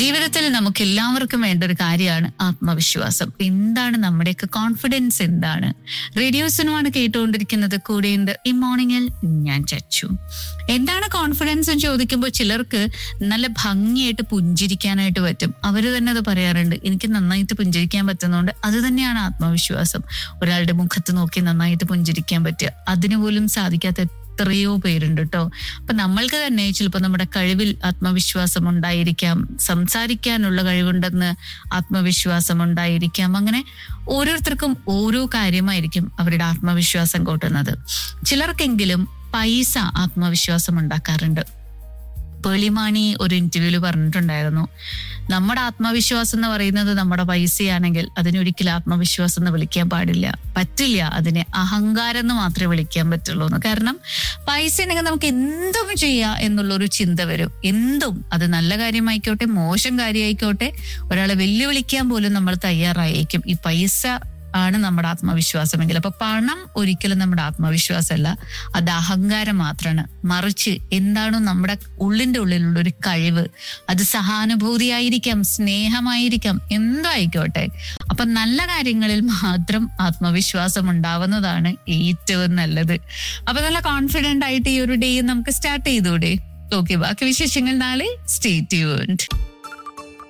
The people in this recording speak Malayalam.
ജീവിതത്തിൽ നമുക്ക് എല്ലാവർക്കും വേണ്ട ഒരു കാര്യമാണ് ആത്മവിശ്വാസം എന്താണ് നമ്മുടെയൊക്കെ കോൺഫിഡൻസ് എന്താണ് റേഡിയോസിനുമാണ് കേട്ടുകൊണ്ടിരിക്കുന്നത് കൂടെയുണ്ട് ഈ മോർണിംഗിൽ ഞാൻ ചച്ചു എന്താണ് കോൺഫിഡൻസ് എന്ന് ചോദിക്കുമ്പോൾ ചിലർക്ക് നല്ല ഭംഗിയായിട്ട് പുഞ്ചിരിക്കാനായിട്ട് പറ്റും അവർ തന്നെ അത് പറയാറുണ്ട് എനിക്ക് നന്നായിട്ട് പുഞ്ചിരിക്കാൻ പറ്റുന്നതുകൊണ്ട് അത് തന്നെയാണ് ആത്മവിശ്വാസം ഒരാളുടെ മുഖത്ത് നോക്കി നന്നായിട്ട് പുഞ്ചിരിക്കാൻ പറ്റുക അതിന് പോലും സാധിക്കാത്ത എത്രയോ പേരുണ്ട് കേട്ടോ അപ്പൊ നമ്മൾക്ക് തന്നെ ചിലപ്പോൾ നമ്മുടെ കഴിവിൽ ആത്മവിശ്വാസം ഉണ്ടായിരിക്കാം സംസാരിക്കാനുള്ള കഴിവുണ്ടെന്ന് ആത്മവിശ്വാസം ഉണ്ടായിരിക്കാം അങ്ങനെ ഓരോരുത്തർക്കും ഓരോ കാര്യമായിരിക്കും അവരുടെ ആത്മവിശ്വാസം കൂട്ടുന്നത് ചിലർക്കെങ്കിലും പൈസ ആത്മവിശ്വാസം ഉണ്ടാക്കാറുണ്ട് പേളിമാണി ഒരു ഇന്റർവ്യൂല് പറഞ്ഞിട്ടുണ്ടായിരുന്നു നമ്മുടെ ആത്മവിശ്വാസം എന്ന് പറയുന്നത് നമ്മുടെ പൈസയാണെങ്കിൽ അതിനൊരിക്കലും ആത്മവിശ്വാസം എന്ന് വിളിക്കാൻ പാടില്ല പറ്റില്ല അതിനെ അഹങ്കാരം എന്ന് മാത്രമേ വിളിക്കാൻ പറ്റുള്ളൂ എന്ന് കാരണം പൈസ ഉണ്ടെങ്കിൽ നമുക്ക് എന്തും ചെയ്യാം എന്നുള്ളൊരു ചിന്ത വരും എന്തും അത് നല്ല കാര്യമായിക്കോട്ടെ മോശം കാര്യമായിക്കോട്ടെ ഒരാളെ വെല്ലുവിളിക്കാൻ പോലും നമ്മൾ തയ്യാറായിരിക്കും ഈ പൈസ ആണ് നമ്മുടെ ആത്മവിശ്വാസമെങ്കിൽ അപ്പൊ പണം ഒരിക്കലും നമ്മുടെ ആത്മവിശ്വാസമല്ല അത് അഹങ്കാരം മാത്രമാണ് മറിച്ച് എന്താണോ നമ്മുടെ ഉള്ളിന്റെ ഉള്ളിലുള്ള ഒരു കഴിവ് അത് സഹാനുഭൂതിയായിരിക്കാം സ്നേഹമായിരിക്കാം എന്തോ ആയിക്കോട്ടെ അപ്പൊ നല്ല കാര്യങ്ങളിൽ മാത്രം ആത്മവിശ്വാസം ഉണ്ടാവുന്നതാണ് ഏറ്റവും നല്ലത് അപ്പൊ നല്ല കോൺഫിഡന്റ് ആയിട്ട് ഈ ഒരു ഡേ നമുക്ക് സ്റ്റാർട്ട് ചെയ്തൂടെ ഓക്കെ ബാക്കി വിശേഷങ്ങൾ നാളെ സ്റ്റേ ട്യൂൺഡ്